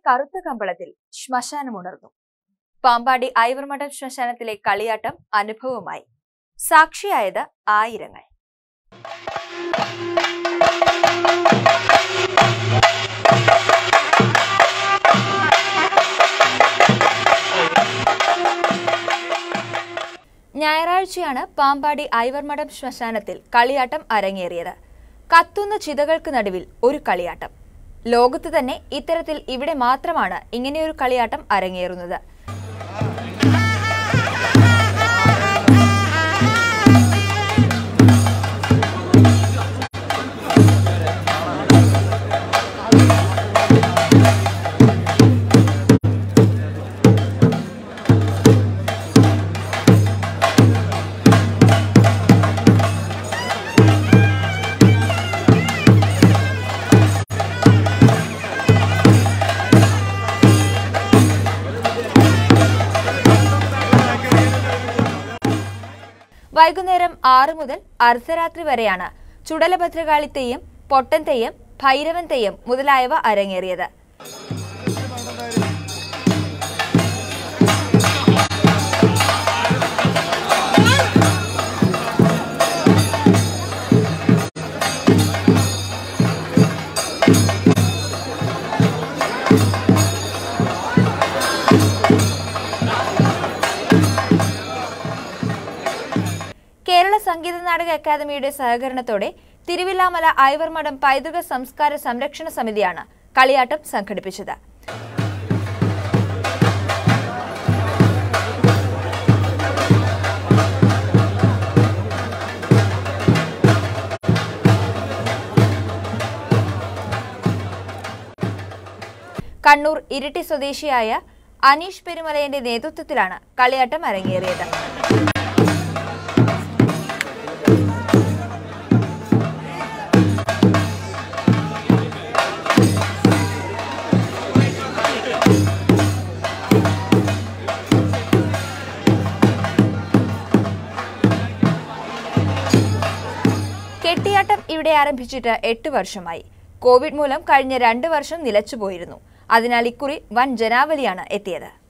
കറുത്ത കമ്പളത്തിൽ ശ്മശാനമുണർന്നു പാമ്പാടി ഐവർമഠം ശ്മശാനത്തിലെ കളിയാട്ടം അനുഭവമായി സാക്ഷിയായത് ആയിരങ്ങൾ ഞായറാഴ്ചയാണ് പാമ്പാടി ഐവർമഠം ശ്മശാനത്തിൽ കളിയാട്ടം അരങ്ങേറിയത് കത്തുന്ന ചിതകൾക്ക് നടുവിൽ ഒരു കളിയാട്ടം ലോകത്ത് തന്നെ ഇത്തരത്തിൽ ഇവിടെ മാത്രമാണ് ഇങ്ങനെയൊരു കളിയാട്ടം അരങ്ങേറുന്നത് വൈകുന്നേരം ആറ് മുതൽ അർദ്ധരാത്രി വരെയാണ് ചുടലഭദ്രകാളി തെയ്യം പൊട്ടൻ തെയ്യം ഭൈരവൻ തെയ്യം മുതലായവ അരങ്ങേറിയത് കേരള സംഗീത നാടക അക്കാദമിയുടെ സഹകരണത്തോടെ തിരുവില്ലാമല ഐവർമഠം പൈതൃക സംസ്കാര സംരക്ഷണ സമിതിയാണ് കളിയാട്ടം സംഘടിപ്പിച്ചത് കണ്ണൂർ ഇരിട്ടി സ്വദേശിയായ അനീഷ് പെരുമലയന്റെ നേതൃത്വത്തിലാണ് കളിയാട്ടം അരങ്ങേറിയത് കെട്ടിയാട്ടം ഇവിടെ ആരംഭിച്ചിട്ട് എട്ട് വർഷമായി കോവിഡ് മൂലം കഴിഞ്ഞ രണ്ട് വർഷം നിലച്ചുപോയിരുന്നു അതിനാൽ ഇക്കുറി വൻ ജനാവലിയാണ് എത്തിയത്